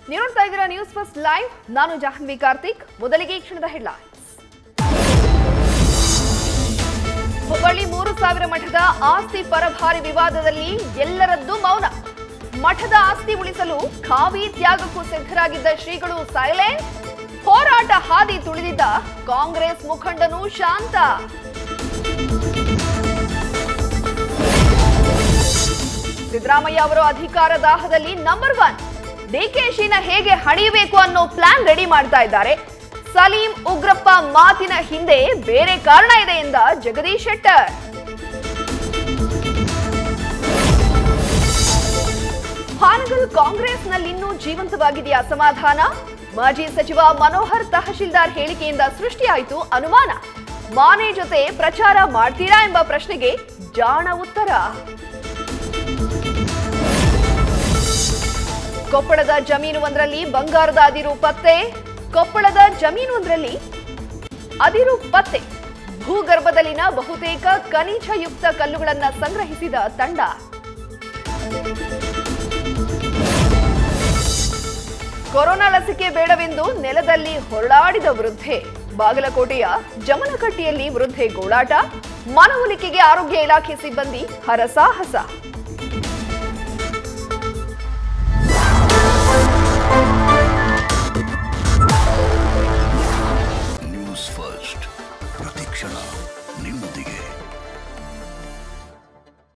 ನೀವು ನೋಡ್ತಾ ಇದ್ದೀರಾ ನ್ಯೂಸ್ ಫಸ್ಟ್ ಲೈವ್ ನಾನು ಜಾಹ್ನವಿ ಕಾರ್ತಿಕ್ ಮೊದಲಿಗೆ ಈ ಕ್ಷಣದ ಹೆಡ್ಲೈನ್ಸ್ ಹುಬ್ಬಳ್ಳಿ ಮೂರು ಸಾವಿರ ಮಠದ ಆಸ್ತಿ ಪರಭಾರಿ ವಿವಾದದಲ್ಲಿ ಎಲ್ಲರದ್ದು ಮೌನ ಮಠದ ಆಸ್ತಿ ಉಳಿಸಲು ಖಾವಿ ತ್ಯಾಗಕ್ಕೂ ಸಿದ್ಧರಾಗಿದ್ದ ಶ್ರೀಗಳು ಸೈಲೆಂಟ್ ಹೋರಾಟ ಹಾದಿ ತುಳಿದಿದ್ದ ಕಾಂಗ್ರೆಸ್ ಮುಖಂಡನು ಶಾಂತ ಸಿದ್ದರಾಮಯ್ಯ ಅವರು ಅಧಿಕಾರ ದಾಹದಲ್ಲಿ ನಂಬರ್ ಒನ್ ಡಿಕೆಶಿನ ಹೇಗೆ ಹಣಿಯಬೇಕು ಅನ್ನೋ ಪ್ಲಾನ್ ರೆಡಿ ಮಾಡ್ತಾ ಇದ್ದಾರೆ ಸಲೀಂ ಉಗ್ರಪ್ಪ ಮಾತಿನ ಹಿಂದೆ ಬೇರೆ ಕಾರಣ ಇದೆ ಎಂದ ಜಗದೀಶ್ ಶೆಟ್ಟರ್ ಹಾನಗಲ್ ಕಾಂಗ್ರೆಸ್ನಲ್ಲಿನ್ನೂ ಜೀವಂತವಾಗಿದೆಯಾ ಅಸಮಾಧಾನ ಮಾಜಿ ಸಚಿವ ಮನೋಹರ್ ತಹಶೀಲ್ದಾರ್ ಹೇಳಿಕೆಯಿಂದ ಸೃಷ್ಟಿಯಾಯಿತು ಅನುಮಾನ ಮಾನೆ ಜೊತೆ ಪ್ರಚಾರ ಮಾಡ್ತೀರಾ ಎಂಬ ಪ್ರಶ್ನೆಗೆ ಜಾಣ ಉತ್ತರ ಕೊಪ್ಪಳದ ಜಮೀನು ಒಂದರಲ್ಲಿ ಬಂಗಾರದ ಅದಿರು ಪತ್ತೆ ಕೊಪ್ಪಳದ ಜಮೀನು ಒಂದರಲ್ಲಿ ಅದಿರು ಪತ್ತೆ ಭೂಗರ್ಭದಲ್ಲಿನ ಬಹುತೇಕ ಖನಿಜಯುಕ್ತ ಕಲ್ಲುಗಳನ್ನ ಸಂಗ್ರಹಿಸಿದ ತಂಡ ಕೊರೋನಾ ಲಸಿಕೆ ಬೇಡವೆಂದು ನೆಲದಲ್ಲಿ ಹೊರಳಾಡಿದ ವೃದ್ಧೆ ಬಾಗಲಕೋಟೆಯ ಜಮನಕಟ್ಟಿಯಲ್ಲಿ ವೃದ್ಧೆ ಗೋಳಾಟ ಮನವೊಲಿಕೆಗೆ ಆರೋಗ್ಯ ಇಲಾಖೆ ಸಿಬ್ಬಂದಿ ಹರಸಾಹಸ